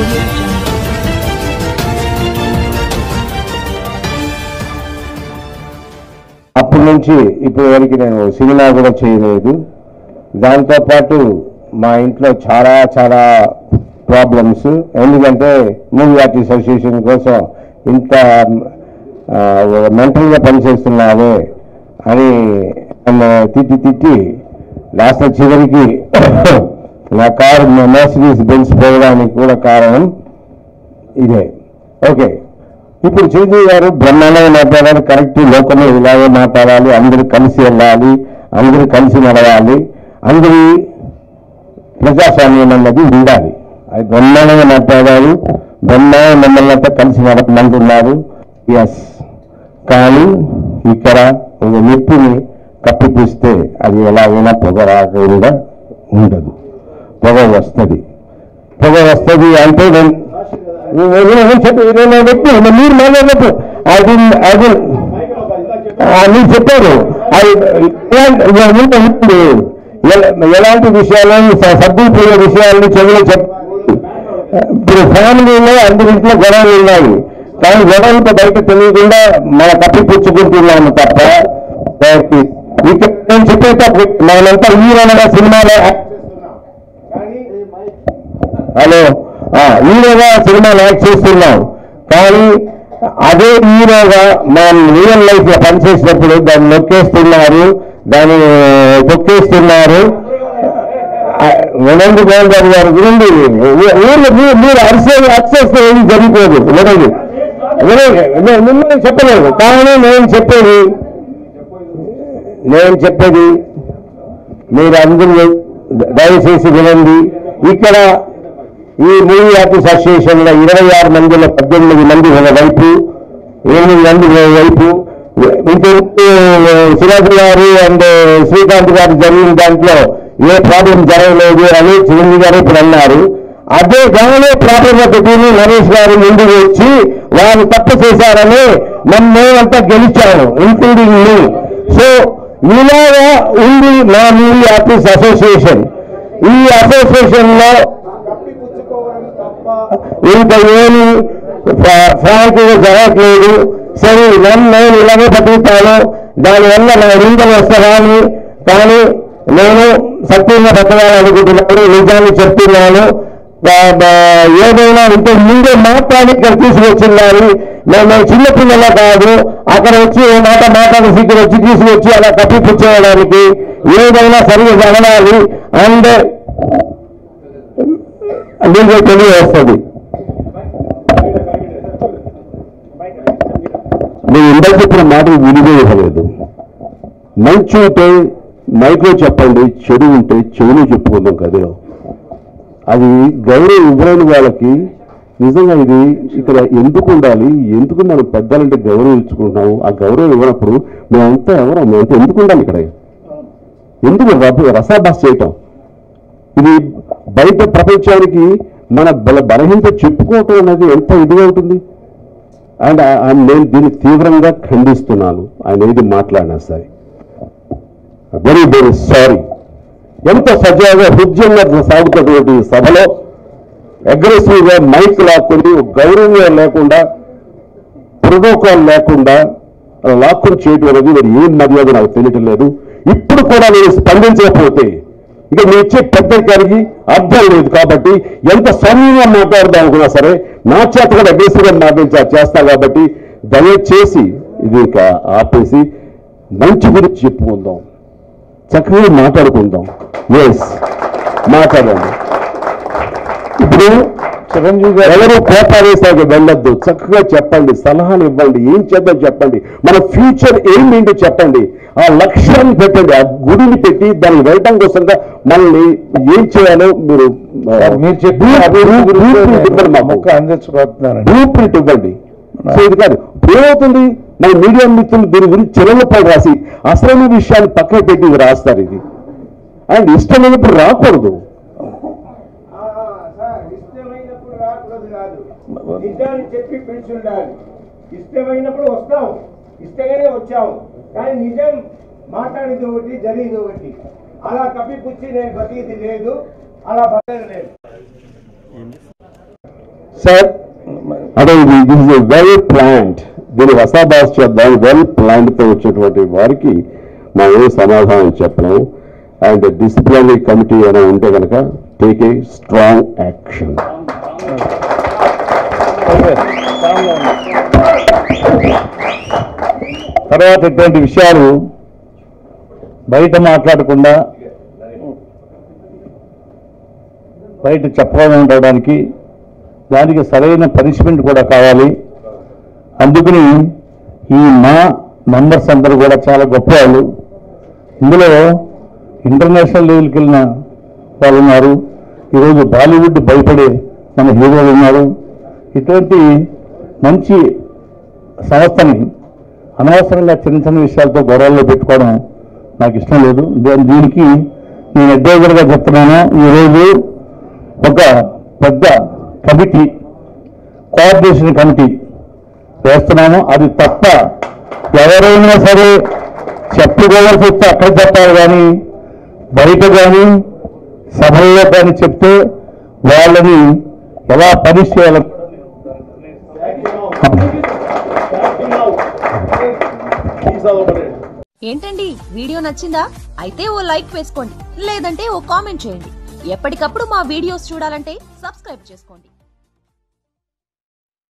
audio jungle. అప్పటి నుంచి ఇప్పటి వరకు నేను సినిమా కూడా చేయలేదు దాంతోపాటు మా ఇంట్లో చాలా చాలా ప్రాబ్లమ్స్ ఎందుకంటే మూవీ ఆర్టిస్ట్ అసోసియేషన్ కోసం ఇంత మెంటల్గా పనిచేస్తున్నావే అని నన్ను తిట్టి తిట్టి లాస్ట్ చివరికి నా కారు మర్సిడీస్ బెంచ్ పోవడానికి కూడా కారణం ఇదే ఓకే ఇప్పుడు చిరంజీవి గారు బ్రహ్మాండంగా మాట్లాడారు కరెక్ట్ లోకంలో ఇలాగే మాట్లాడాలి అందరూ కలిసి వెళ్ళాలి అందరూ కలిసి నడవాలి అందరి ప్రజాస్వామ్యం అన్నది ఉండాలి అది బ్రహ్మాండంగా మాట్లాడారు బ్రహ్మాండం మమ్మల్ని అంతా కలిసి నడపమంటున్నారు ఎస్ కానీ ఇక్కడ ఒక నిప్పుని కప్పిపిస్తే అది ఎలాగైనా పొగ రాకుండా ఉండదు పొగ వస్తుంది పొగ వస్తుంది అంటే నేను నేను చెప్పు నేను చెప్పు మీరు మాట్లాడినప్పుడు అది అది మీరు చెప్పారు అది ఎలాంటి- ఇంకా ఇప్పుడు ఎల- ఎలాంటి విషయాలను స- సర్దుకుపోయే విషయాలను చెవులు చెప్ ఇప్పుడు ఫ్యామిలీలో అందరింట్లో గొడవలు ఉన్నాయి కానీ గొడవలతో బయట తెలియకుండా మన కప్పిపుచ్చుకుంటున్నాము తప్ప బయటికి. ఇక్కడ నేను చెప్పేటప్పుడు మనమంతా హీరోలుగా సినిమాలో యాక్ట్ హలో ఆ, హీరోగా సినిమాలు యాక్ట్ చేస్తున్నాం కానీ అదే హీరోగా మనం రియల్ లైఫ్ లో పనిచేసినప్పుడు దాన్ని నొక్కేస్తున్నారు దాన్ని తొక్కేస్తున్నారు ఆ, వినండి గోవిందరావు గారు వినండి ఊ- ఊర్లో మీరు- మీరు అరిసే అరిసేస్తే ఏం జరిగిపోదు వినండి వినండి నేను మిమ్మల్ని చెప్పలేదు కానీ నేను చెప్పేది నేను చెప్పేది మీరు అందరూ దయచేసి వినండి ఇక్కడ ఈ మూవీ ఆర్టిస్ట్ అసోసియేషన్ లో ఇరవై ఆరు మందిలో పద్దెనిమిది మంది ఒక వైపు ఎనిమిది మంది ఒక వైపు ఇంకొక శివాజీ గారు అండ్ శ్రీకాంత్ గారు జరిగిన దాంట్లో ఏ ప్రాబ్లం జరగలేదు అని చిరంజీవి గారు ఇప్పుడు అన్నారు అదే దానిలో ప్రాబ్లం పెట్టుకుని నరేష్ గారు ముందుకు వచ్చి వారు తప్పు చేశారని మమ్మల్ని గెలిచాను ఇంక్లూడింగ్ మీ సో ఇలాగా ఉంది మా మూవీ ఆర్టిస్ట్ అసోసియేషన్ ఈ అసోసియేషన్ లో ఇంకా ఏమి ఫ్రాంక్ జరగట్లేదు సరే నన్ను నేను ఇలాగే బతుకుతాను దానివల్ల నా నిందలు వస్తాను కానీ నేను సత్యంగా బతకాలని అనుకుంటున్నాను నిజాన్ని చెప్తున్నాను బా- బా- ఏదైనా ఇంతకు ముందే మాట్లాడి ఇక్కడ తీసుకొచ్చిన్నారు మేము చిన్నపిల్లల కాదు అక్కడ వచ్చి ఓ మాట మాట్లాడి ఇక్కడ వచ్చి తీసుకొచ్చి అలా కప్పిపుచ్చేయడానికి ఏదైనా సరిగ్గా జరగాలి అండ్ దీంట్లో తెలియవస్తుంది నేను ఇందాక చెప్పిన మాటలు వినియోగలేదు మంచి ఉంటే మైక్లో చెప్పండి చెడు ఉంటే చెవులు చెప్పుకుందాం కదిలో అది గౌరవం ఇవ్వలేని వాళ్ళకి నిజంగా ఇది ఇక్కడ ఎందుకు ఉండాలి ఎందుకు మనం పెద్దలంటే గౌరవం ఇచ్చుకుంటున్నాము ఆ గౌరవం ఇవ్వనప్పుడు మేమంతా ఎవరం మేమంతా ఎందుకు ఉండాలి ఇక్కడ ఎందుకు రస- రసాభాస చేయటం ఇది బయట ప్రపంచానికి మన బల బలహీనత చెప్పుకోవటం అనేది ఎంత ఇదిగా ఉంటుంది అండ్ ఆ- ఆ నేను దీన్ని తీవ్రంగా ఖండిస్తున్నాను ఆయన ఏది మాట్లాడినా సరే వెరీ వెరీ సారీ ఎంత సజావుగా హృదయంగా సాగుతున్నటువంటి ఈ సభలో అగ్రెసివ్ గా మైక్ లాక్కుని గౌరవంగా లేకుండా ప్రోటోకాల్ లేకుండా అలా లాక్కుని చేయటం అనేది మరి ఏం మర్యాద నాకు తెలియటం లేదు ఇప్పుడు కూడా నేను స్పందించకపోతే ఇక నేను ఇచ్చే పెద్దరికానికి అర్థం లేదు కాబట్టి ఎంత సౌమ్యంగా మాట్లాడదాం అనుకున్నా సరే నా చేత కూడా అగ్రెసివ్ గా మాట్లాడించా చేస్తా కాబట్టి దయచేసి ఇది ఇంకా ఆపేసి మంచి గురించి చెప్పుకుందాం చక్కగా మాట్లాడుకుందాం ఎస్ మాట్లాడండి ఇప్పుడు చిరంజీవి గారు ఎవరు కోపావేశానికి వెళ్ళొద్దు చక్కగా చెప్పండి సలహాలు ఇవ్వండి ఏం చేద్దాం చెప్పండి మన ఫ్యూచర్ ఏమేంటో చెప్పండి ఆ లక్ష్యాన్ని పెట్టండి ఆ గుడిని పెట్టి దాన్ని వెళ్ళటం కోసంగా మనల్ని ఏం చేయాలో మీరు ఆ, మీరు చెప్పిన blue- అభివృద్ధి blue- గురించి blueprint ఇవ్వండి నేను మాకు మొక్క అందించబోతున్నానండి బ్లూ ప్రింట్ ఇవ్వండి సో ఇది కాదు ఏమవుతుంది మన మీడియా మిత్రులు దీని గురించి చిరంగపై రాసి అసలైన విషయాన్ని పక్కన పెట్టి ఇది రాస్తారు ఇది అండ్ ఇష్టమైనప్పుడు రాకూడదు సార్ ఇష్టమైనప్పుడు రాకూడదు కాదు నిజాన్ని చెప్పి పిలిచి ఉండాలి ఇష్టమైనప్పుడు వస్తాం ఇష్టంగానే వచ్చాము కానీ నిజం మాట్లాడేది ఒకటి జరిగేది ఒకటి అలా కప్పిపుచ్చి నేను బతికిది లేదు అలా బతకలేదు సార్ అదే దిస్ ఇస్ వెల్ ప్లాంట్ దీన్ని వసాబాస్ చేద్దాం వెల్ తో వచ్చేటువంటి వారికి మనం ఏం సమాధానం చెప్పలేము అండ్ డిసిప్లినరీ కమిటీ ఏమైనా ఉంటే కనుక టేక్ ఏ స్ట్రాంగ్ యాక్షన్ తర్వాత ఇటువంటి విషయాలు బయట మాట్లాడకుండా బయట చెప్పకుండా ఉండడానికి దానికి సరైన పనిష్మెంట్ కూడా కావాలి అందుకని ఈ మా మెంబర్స్ అందరూ కూడా చాలా గొప్ప వాళ్ళు ఇందులో ఇంటర్నేషనల్ లెవెల్కి వెళ్ళిన వాళ్ళు ఉన్నారు ఈరోజు బాలీవుడ్ భయపడే మన హీరోలు ఉన్నారు ఇటువంటి మంచి సంస్థని అనవసరంగా చిన్న చిన్న విషయాలతో గొడవల్లో పెట్టుకోవడం నాకు ఇష్టం లేదు దే- దీనికి నేను అడ్వైజర్గా చెప్తున్నాను ఈరోజు ఒక పెద్ద కమిటీ కోఆర్డినేషన్ కమిటీ వేస్తున్నాము అది తప్ప ఎవరైనా సరే చెప్పుకోవాల్సి వస్తే అక్కడ చెప్పాలి కానీ బయట కానీ సభల్లో కానీ చెప్తే వాళ్ళని ఎలా పనిష్ చేయాలి ఏంటండి వీడియో నచ్చిందా అయితే ఓ లైక్ వేసుకోండి లేదంటే ఓ కామెంట్ చేయండి ఎప్పటికప్పుడు మా వీడియోస్ చూడాలంటే సబ్స్క్రైబ్ చేసుకోండి